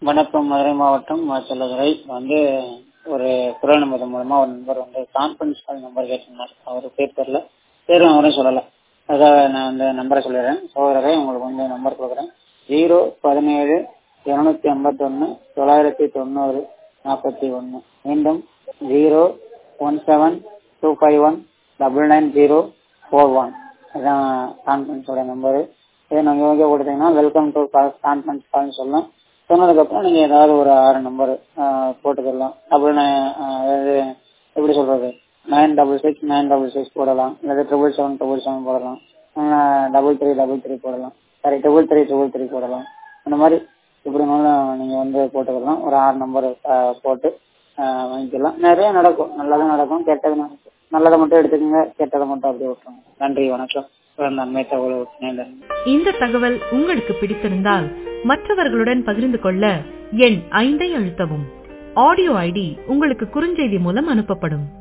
வணக்கம் மதுரை மாவட்டம் மாச்சல்லதுரை வந்து ஒரு குரல் நம்பர் மூலமா ஒரு நம்பர் வந்து கான்ஃபரன்ஸ் கால் நம்பர் கேட்டிருந்தார் அவர் பேர் தெரியல பேரும் அவரும் சொல்லலை அதாக நான் அந்த நம்பரை சொல்லிடுறேன் சோதரரை உங்களுக்கு வந்து நம்பர் கொடுக்குறேன் ஜீரோ பதினேழு இரநூத்தி ஐம்பத்தொன்று தொள்ளாயிரத்தி தொண்ணூறு நாற்பத்தி ஒன்று மீண்டும் zero one seven two five one double nine zero four one இதுதான் கான்ஃபரன்ஸோட நம்பரு இதை நீங்கள் ஓகே கொடுத்தீங்கன்னா வெல்கம் டு கான்ஃபரன்ஸ் கால்னு சொல்லலாம் சொன்னதுக்கப்புறம் நீங்கள் ஏதாவது ஒரு ஆறு நம்பர் போட்டுக்கலாம் டபுள் நைன் அதாவது எப்படி சொல்கிறது nine double six nine double six போடலாம் இல்லை ட்ரிபிள் செவன் ட்ரிபிள் செவன் போடலாம் டபுள் த்ரீ டபுள் த்ரீ போடலாம் sorry triple three triple three போடலாம் அந்த மாதிரி எப்படினாலும் நீங்கள் வந்து போட்டுக்கலாம் ஒரு ஆறு நம்பர் போட்டு வாங்கிக்கலாம் நிறைய நடக்கும் நல்லதும் நடக்கும் கெட்டது நடக்கும் நல்லதை மட்டும் எடுத்துக்கோங்க கெட்டதை மட்டும் அப்படியே விட்டுருங்க நன்றி வணக்கம் நன்மை தகவல் இந்த தகவல் உங்களுக்கு பிடித்திருந்தால் மற்றவர்களுடன் பகிர்ந்து கொள்ள எண் ஐந்தை அழுத்தவும் ஆடியோ ஐடி உங்களுக்கு குறுஞ்செய்தி மூலம் அனுப்பப்படும்